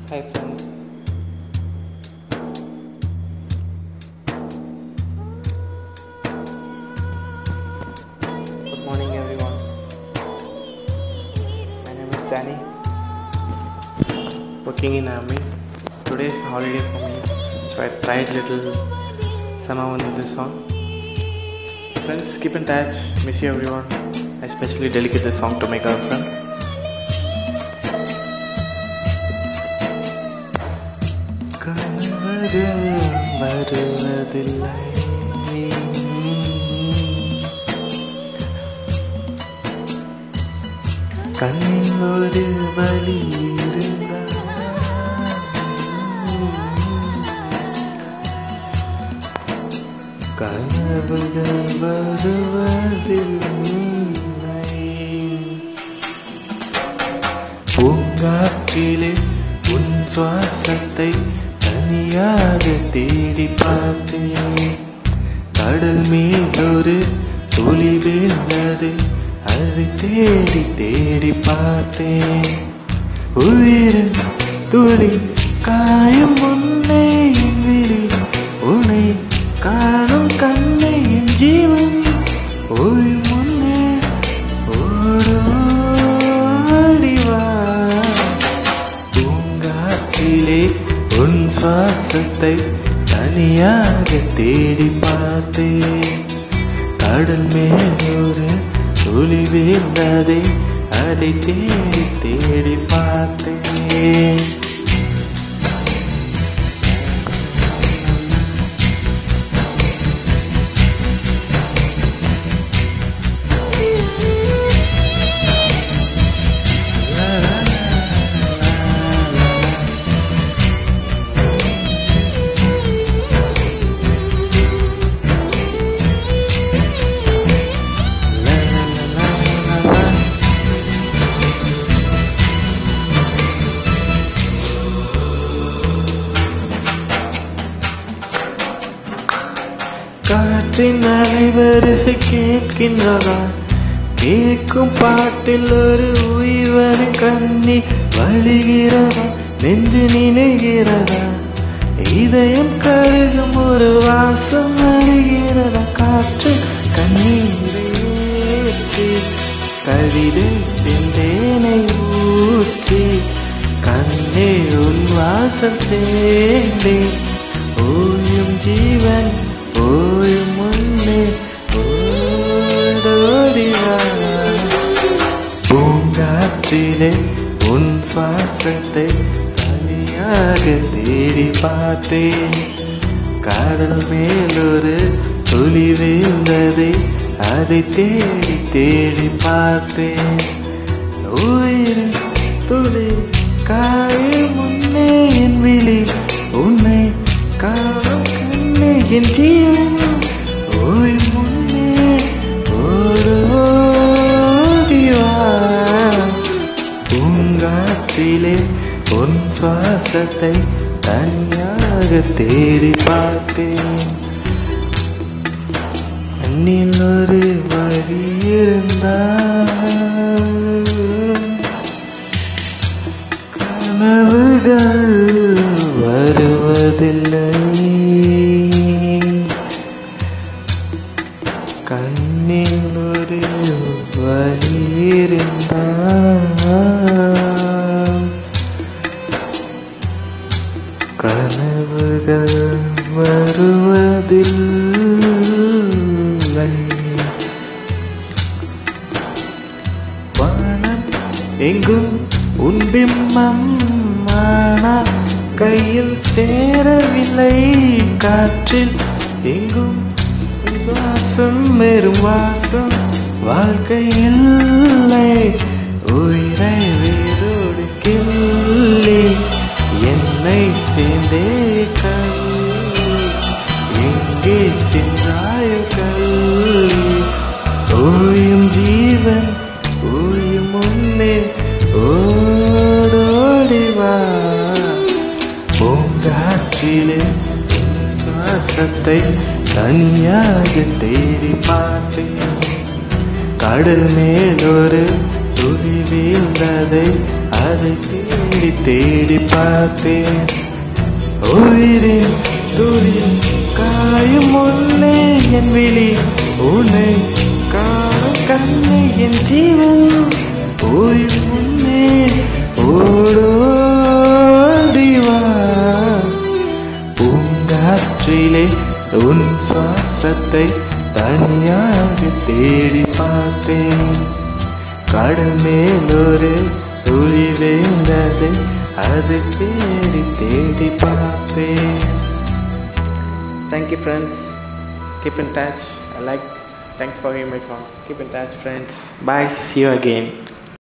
Hi friends. Good morning everyone. My name is Danny. Working in army. Today is holiday for me, so I tried little somehow in this song. Friends, keep in touch. Miss you everyone. I especially dedicate this song to my girlfriend. கனவது வருவதில்லை கண்ணில் ஒரு வழி இருந்தால் கனவுகள் வருவதில்லை பூங்காற்றிலே உன் சுவாசத்தை தனியாக தேடி பார்த்தேன் கடல் மேல் ஒரு துளி வீழ்ந்தது அதை தேடி தேடி பார்த்தேன் உயிர் துளி காயும் முன்னே என் விழி உன்னை காணும் கண்ணை என் ஜீவன் ஓய் முன்னே ஓடோடி வா பூங்காற்றிலே உன் சுவாசத்தை தனியாக தேடி பார்த்தேன் கடல் மேல் ஒரு துளி வீழ்ந்ததை அதை தேடி தேடி பார்த்தேன் காற்றின் அலைவரிசை கேட்கின்றதா கேட்கும் பாட்டில் ஒரு உயிர்வனு கண்ணி வழிகிறதா நெஞ்சு நினைகிறதா இதயம் கருகும் ஒரு வாசம் வருகிறதா காற்று கண்ணீரை ஏற்றி கவிதை சென்றேனை ஊற்றி கண்ணே உன் வாசம் சேர்ந்தேன் ஓயும் ஜீவன் ஓயும் முன்னே ஓடோடிவா பூங்காற்றிலே உன் சுவாசத்தை தனியாக தேடி பார்த்தேன் கடல் மேலொரு துளி வீழ்ந்ததை அதை தேடி தேடி பார்த்தேன் உயிர் துளி காயும் முன்னே என் விழி உன்னை காணும் கண்ணே என் ஜீவன் ஓய் முன்னே ஓடோடிவா பூங்காற்றிலே உன் சுவாசத்தை தனியாக தேடி பார்த்தேன் கண்ணில் ஒரு வழி இருந்தால் கனவுகள் வருவதில்லை கண்ணில் ஒரு வழி இருந்தால் கனவுகள் வருவதில்லை வானம் எங்கும் உன் பிம்பம் ஆனால் கையில் சேரவில்லை காற்றில் எங்கும் உன் வாசம் வெறும் வாசம் வாழ்க்கை இல்லை உயிரை வேரோடு கிள்ளி என்னை சேர்ந்தே கல்லி எங்கே சென்றாயோ கல்லி ஓயும் ஜீவன் ஓயும் முன்னே ஓடோடிவா பூங்காற்றிலே சுவாசத்தை தனியாக தேடி பார்த்தேன் கடல் மேலொரு துளி வீழ்ந்ததை அதை தேடி தேடி பார்த்தேன் உயிரின் துளி காயும் முன்னே என் விழி உன்னை காணும் கண்ணை என் ஜீவன் உயிர் முன்னே ஓடோடிவா பூங்காற்றிலே உன் சுவாசத்தை தனியாக தேடி பார்த்தேன் கடல் மேலொரு துளி வேண்டது அது தேடி தேடி பார்த்தேன் thank you friends keep in touch I like thanks for hear my songs keep in touch friends bye see you again